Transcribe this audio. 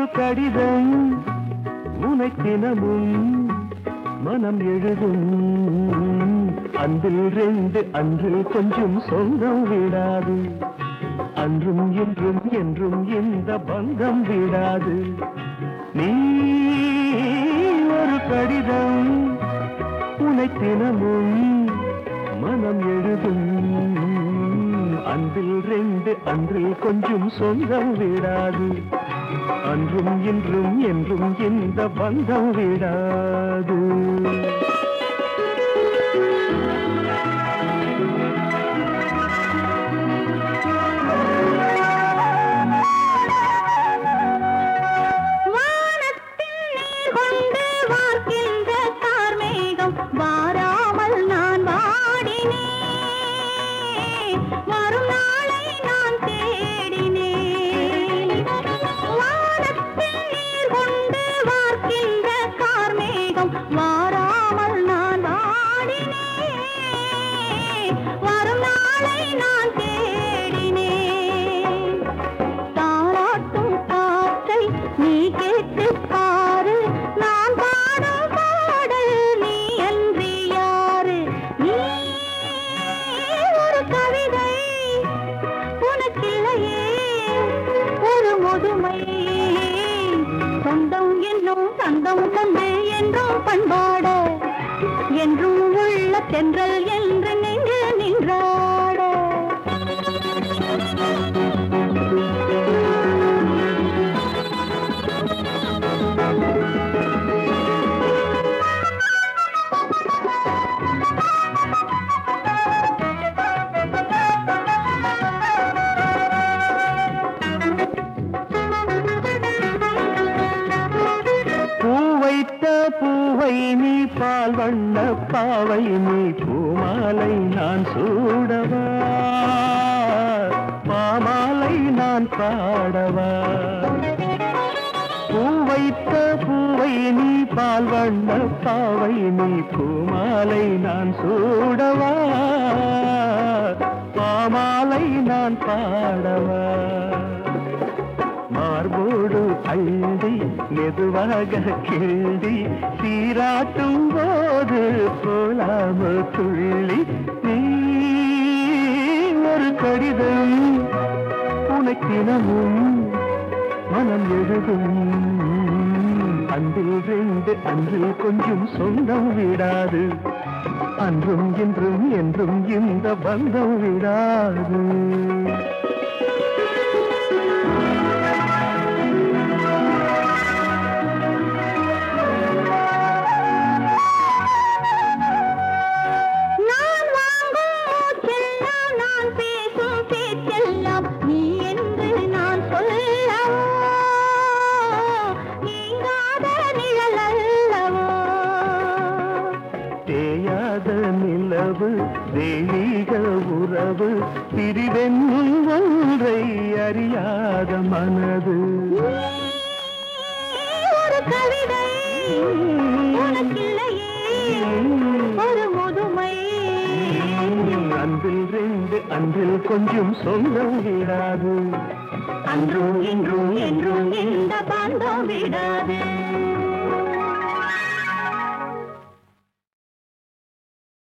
ஒரு கடிதம் உனை தினமும் மனம் எழுதும் அன்பில் ரெண்டு அன்றில் கொஞ்சம் சொந்தம் விடாது அன்றும் இன்றும் என்றும் இந்த பந்தம் விடாது நீ ஒரு கடிதம் உனை தினமும் மனம் எழுதும் அன்பில் ரெண்டு அன்றில் கொஞ்சம் சொந்தம் விடாது அன்றும் இன்றும் என்றும் இந்த பந்தம் விடாது வானத்தில் நீர் கொண்டு வார்க்கின்ற கார்மேகம் வாராமல் நான் வாடினேன் வரும் நாளை நான் தேடினேன் வானத்தில் நீர் கொண்டு வார்க்கின்ற கார்மேகம் வாராமல் நான் வாடினேன் வரும் நாளை நான் தேடினேன் தாராட்டும் காற்றை நீ கேட்டு பாரு நான் பாடும் பாடல் நீ அன்றி யாரு நீ ஒரு கவிதை உனக்கில்லையே ஒரு முதுமை சொந்தம் என்னும் சந்தம் தந்து என்றும் பண்பாட என்றும் உள்ள தென்றல் என்று நின்று நின்றாட பூ வைத்த பூவை நீ பால் வண்ண பாவை நீ பூமாலை நான் சூடவா பாமாலை நான் பாடவா பூ வைத்த பூவை நீ பால் வண்ண பாவை நீ பூமாலை நான் சூடவா பாமாலை நான் பாடவா மார்போடு அள்ளி மெதுவாக கிள்ளி சீராட்டும் போது போலாம துள்ளி நீ ஒரு கடிதம் உனக்கினமும் மனம் எழுதும் அன்றில் ரெண்டு அன்றில் கொஞ்சம் சொந்தம் விடாது அன்றும் இன்றும் என்றும் இந்த பந்தம் விடாது நான் வாங்கும் மூச்செல்லாம் நான் பேசும் பேச்செல்லாம் நீ என்று நான் சொல்லவோ நீங்காத நிழல் அல்லவோ தேயாத நிலவு தெய்வீக உறவு பிரிவென்னும் ஒன்றை அறியாத மனது நீ ஒரு கவிதை உனக்கில்லையே ஒரு முதுமை அன்பில் ரெண்டு அன்றில் கொஞ்சம் சொந்தம் விடாது அன்றும் இன்றும் என்றும் இந்த பந்தம் விடாது